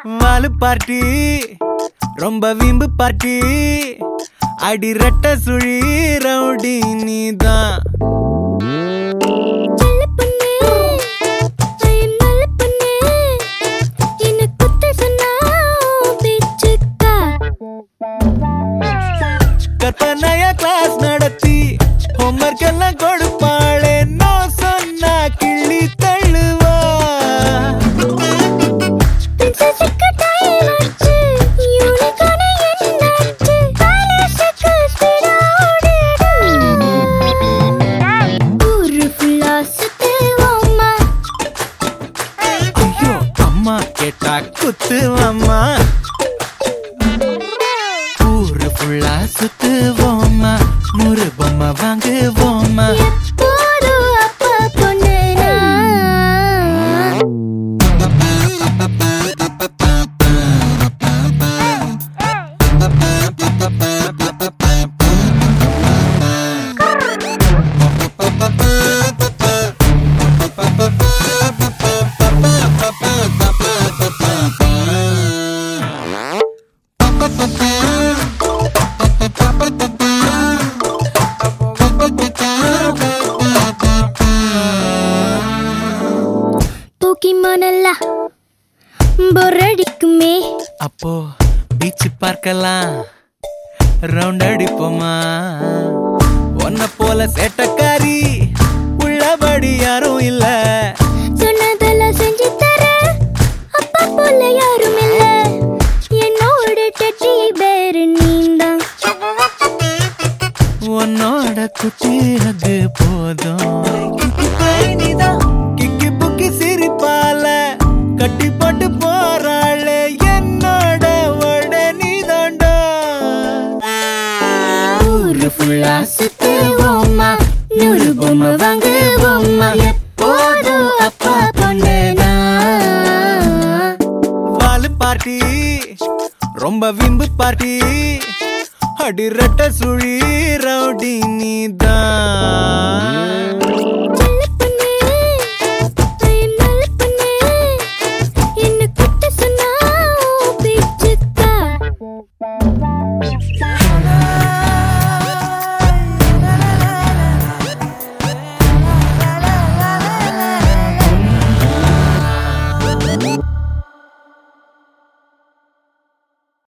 வாலு party ரொம்ப வீம்பு party அடி ரெட்ட சுழி ரவுடி நீதான் நல்ல பொண்ணு I am நல்ல பொண்ணு என்ன குத்த சொன்னா பேச்சுக்கா கற்பனைய கிளாஸ் நடத்தி ஹோம்ஒர்க் எல்லாம் கொடுப்பாளே நான் சொன்னா கிள்ளி தள்ளுவா பிரின்சஸுக்கு டைம் ஆச்சு யூனிகான என்னாச்சு பாலிஷுக்கு ஸ்பீடா ஊரு ஃபுல்லா சுத்துவோமா ஐயோ அம்மா கேட்டா குத்துவம்மா ஊரு ஃபுல்லா சுத்துவோமா நூறு பொம்மை வாங்குவோமா எப்போதும் அப்பா பொண்ணு நான். போக்கிமானல்லா பொரடிக்குமே அப்போ பீச் பார்க்கலாம் ரவுண்ட் அடிப்போமா உன்னை போல சேட்டக்காரி உள்ளபடி யாரும் இல்ல சொன்னதெல்லாம் செஞ்சு தர அப்பா போல யாரும் இல்ல என்னோட டட்டி பேரு நீந்தான் உன்னோட குட்டி அது போதும் கிக்கி புக்கி சிரிப்பால கட்டி போட்டு போறாளே என்னோட உடனே தாண்டா ஊரு ஃபுல்லா சுத்துவோமா நூறு பொம்மை வாங்குவோமா எப்போதும் அப்பா பொண்ணு நான். வாலு பார்ட்டி ரொம்ப விம்பு பார்ட்டி அடி ரெட்ட சுழி ரவுடி நீதான்